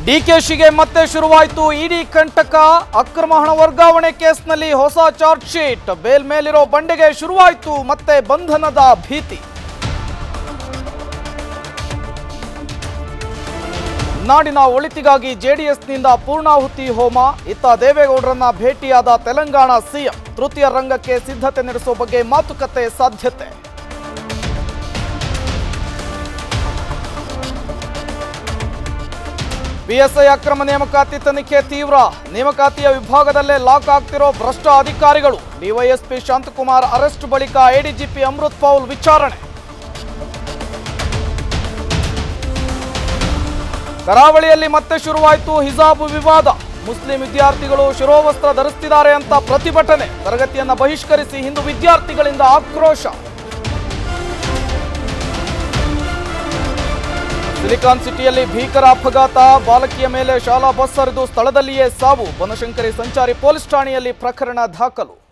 ಡಿಕೆಶಿಗೆ ಮತ್ತೆ ಶುರುವಾಯಿತು ಇಡಿ ಕಂಟಕ ಅಕ್ರಮ ಹಣ ವರ್ಗಾವಣೆ ಕೇಸ್ನಲ್ಲಿ ಹೊಸ ಚಾರ್ಜ್ ಶೀಟ್ ಬೇಲ್ ಮೇಲಿರೋ ಬಂಡೆಗೆ ಶುರುವಾಯಿತು ಮತ್ತೆ ಬಂಧನದ ಭೀತಿ ನಾಡಿನ ಒಳಿತಿಗಾಗಿ ಜೆಡಿಎಸ್ನಿಂದ ಪೂರ್ಣಾಹುತಿ ಹೋಮ ಇತ್ತ ದೇವೇಗೌಡರನ್ನ ಭೇಟಿಯಾದ ತೆಲಂಗಾಣ ಸಿಎಂ ತೃತೀಯ ರಂಗಕ್ಕೆ ಸಿದ್ಧತೆ ನಡೆಸುವ ಬಗ್ಗೆ ಮಾತುಕತೆ ಸಾಧ್ಯತೆ ಪಿಎಸ್ಐ ಅಕ್ರಮ ನೇಮಕಾತಿ ತನಿಖೆ ತೀವ್ರ ನೇಮಕಾತಿಯ ವಿಭಾಗದಲ್ಲೇ ಲಾಕ್ ಆಗ್ತಿರೋ ಭ್ರಷ್ಟ ಅಧಿಕಾರಿಗಳು ಡಿವೈಎಸ್ಪಿ ಶಾಂತಕುಮಾರ್ ಅರೆಸ್ಟ್ ಬಳಿಕ ಎಡಿಜಿಪಿ ಅಮೃತ್ ಪೌಲ್ ವಿಚಾರಣೆ ಕರಾವಳಿಯಲ್ಲಿ ಮತ್ತೆ ಶುರುವಾಯಿತು ಹಿಜಾಬ್ ವಿವಾದ ಮುಸ್ಲಿಂ ವಿದ್ಯಾರ್ಥಿಗಳು ಶಿರೋವಸ್ತ್ರ ಧರಿಸ್ತಿದ್ದಾರೆ ಅಂತ ಪ್ರತಿಭಟನೆ ತರಗತಿಯನ್ನ ಬಹಿಷ್ಕರಿಸಿ ಹಿಂದೂ ವಿದ್ಯಾರ್ಥಿಗಳಿಂದ ಆಕ್ರೋಶ ಸಿಲಿಕಾನ್ ಸಿಟಿಯಲ್ಲಿ ಭೀಕರ ಅಪಘಾತ ಬಾಲಕಿಯ ಮೇಲೆ ಶಾಲಾ ಬಸ್ ಹರಿದು ಸ್ಥಳದಲ್ಲಿಯೇ ಸಾವು ಬನಶಂಕರಿ ಸಂಚಾರಿ ಪೊಲೀಸ್ ಠಾಣೆಯಲ್ಲಿ ಪ್ರಕರಣ ದಾಖಲು